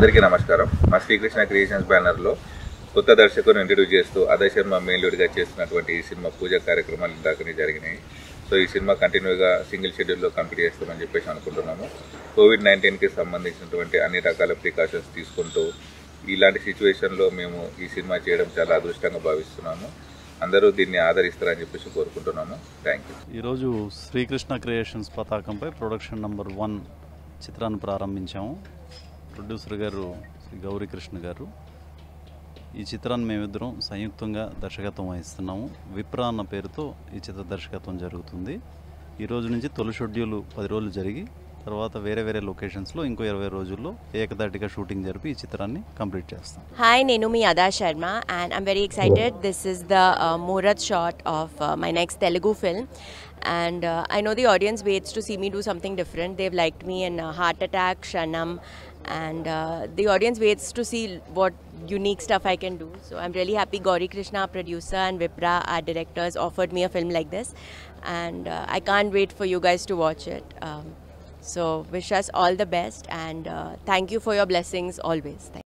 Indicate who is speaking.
Speaker 1: అందరికీ నమస్కారం మా శ్రీకృష్ణ క్రియేషన్స్ బ్యానర్లో కొత్త దర్శకుని ఇంట్రడ్యూస్ చేస్తూ అదయ్ శర్మ మెయిన్ లీడ్గా చేస్తున్నటువంటి ఈ సినిమా పూజ కార్యక్రమాలు ఇందాకనే జరిగినాయి సో ఈ సినిమా కంటిన్యూగా సింగిల్ షెడ్యూల్లో కంప్లీట్ చేస్తామని చెప్పేసి అనుకుంటున్నాము కోవిడ్ నైన్టీన్కి సంబంధించినటువంటి అన్ని రకాల ప్రికాషన్స్ తీసుకుంటూ ఇలాంటి సిచ్యువేషన్లో మేము ఈ సినిమా చేయడం చాలా అదృష్టంగా భావిస్తున్నాము అందరూ దీన్ని ఆదరిస్తారని చెప్పేసి కోరుకుంటున్నాము థ్యాంక్ యూ
Speaker 2: ఈరోజు శ్రీకృష్ణ క్రియేషన్స్ పతాకంపై ప్రొడక్షన్ నంబర్ వన్ చిత్రాన్ని ప్రారంభించాము ప్రొడ్యూసర్ గారు శ్రీ గౌరీకృష్ణ గారు ఈ చిత్రాన్ని మేమిద్దరం సంయుక్తంగా దర్శకత్వం వహిస్తున్నాము విప్రా అన్న పేరుతో ఈ చిత్ర దర్శకత్వం జరుగుతుంది ఈ రోజు నుంచి తొలి షెడ్యూల్ పది రోజులు జరిగి తర్వాత వేరే వేరే లొకేషన్స్లో ఇంకో ఇరవై రోజుల్లో ఏకదాటిగా షూటింగ్ జరిపి ఈ చిత్రాన్ని కంప్లీట్ చేస్తాం
Speaker 3: Hi, Nenumi Ada Sharma, and I'm very excited. This is the uh, Murat shot of uh, my next Telugu film. And uh, I know the audience waits to see me do something different. They've liked me in uh, Heart Attack, Shanam, and uh, the audience waits to see what unique stuff I can do. So I'm really happy Gauri Krishna, our producer, and Vipra, our directors, offered me a film like this. And uh, I can't wait for you guys to watch it. Um, so wish us all the best, and uh, thank you for your blessings always. Thank